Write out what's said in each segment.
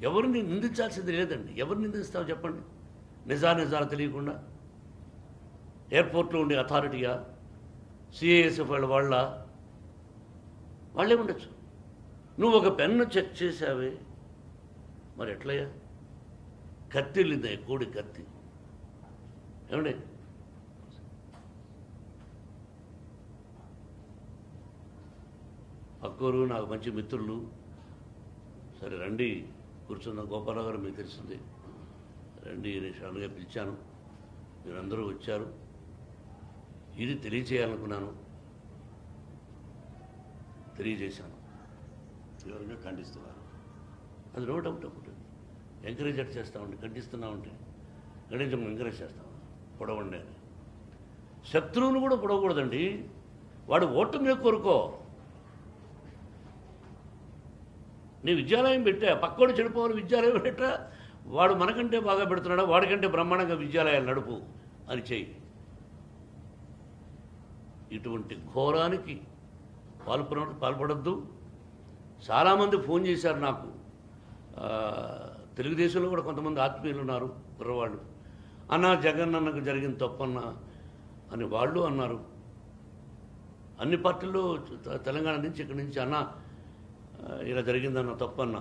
ఎవరిని నిందించాల్సింది లేదండి ఎవరిని నిందిస్తావు చెప్పండి నిజా నిజాలు తెలియకుండా ఎయిర్పోర్ట్లో ఉండే అథారిటీయా సిఏఎస్ఎఫ్ వాళ్ళ వాళ్ళ వాళ్ళే ఉండొచ్చు నువ్వు ఒక పెన్ను చెక్ చేసావే మరి ఎట్లయ్యా కత్తి వెళ్ళిందా కోడి కత్తి ఏమండి పక్కూరు నాకు మంచి మిత్రులు సరే రండి కూర్చుందాం గోపాలరావు గారు మీకు తెలిసింది రండి నేను షాన్గా పిలిచాను మీరందరూ వచ్చారు ఇది తెలియచేయాలనుకున్నాను తెలియజేశాను తీవ్రంగా ఖండిస్తున్నారు అది నో డౌట్ అప్పుడు ఎంకరేజ్ అట్ చేస్తామండి ఖండిస్తున్నామంటే గణించం ఎంకరేజ్ చేస్తాం పొడవండి అని శత్రువును కూడా పొడవకూడదండి వాడు ఓటు మీద కోరుకో నీ విద్యాలయం పెట్టా పక్కోడు చెడిపోవాలి విద్యాలయం పెట్టా వాడు మనకంటే బాగా పెడుతున్నాడా వాడికంటే బ్రహ్మాండంగా విద్యాలయాలు నడుపు అని చెయ్యి ఇటువంటి ఘోరానికి పాల్పడ పాల్పడద్దు చాలామంది ఫోన్ చేశారు నాకు ఆ, తెలుగుదేశంలో కూడా కొంతమంది ఆత్మీయులు ఉన్నారు కుర్రవాళ్ళు అన్న జగన్ అన్నకు జరిగిన తప్పన్న అని వాళ్ళు అన్నారు అన్ని పార్టీల్లో తె- తెలంగాణ నుంచి ఇక్కడి నుంచి అన్న ఆ, ఇలా జరిగిందన్న తప్పన్న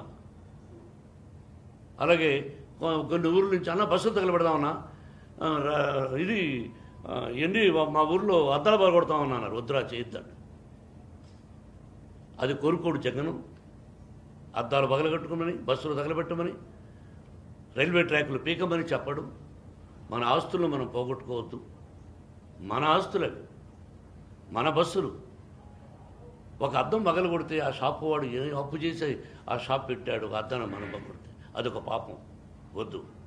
అలాగే కొ- కొన్ని ఊర్ల నుంచి అన్న బస్సు తగలబెడదామన్నా ఆ, రా- ఇది ఆ, ఎండి మా ఊర్లో అద్దాలు పగలగొడతామన్నా అన్నారు వద్దురా చేయొద్దండి అది కోరుకోడు జగను అద్దాలు పగలగొట్టుకోమని బస్సులు తగలబెట్టమని రైల్వే ట్రాక్లు పీకమని చెప్పడం మన ఆస్తులను మనం పోగొట్టుకోవద్దు మన ఆస్తులు అవి మన బస్సులు ఒక అద్దం పగల కొడితే ఆ షాపు వాడు ఏ అప్పు చేసి ఆ షాప్ పెట్టాడు ఒక అద్దాన్ని మనం పగలగొడితే అదొక పాపం వద్దు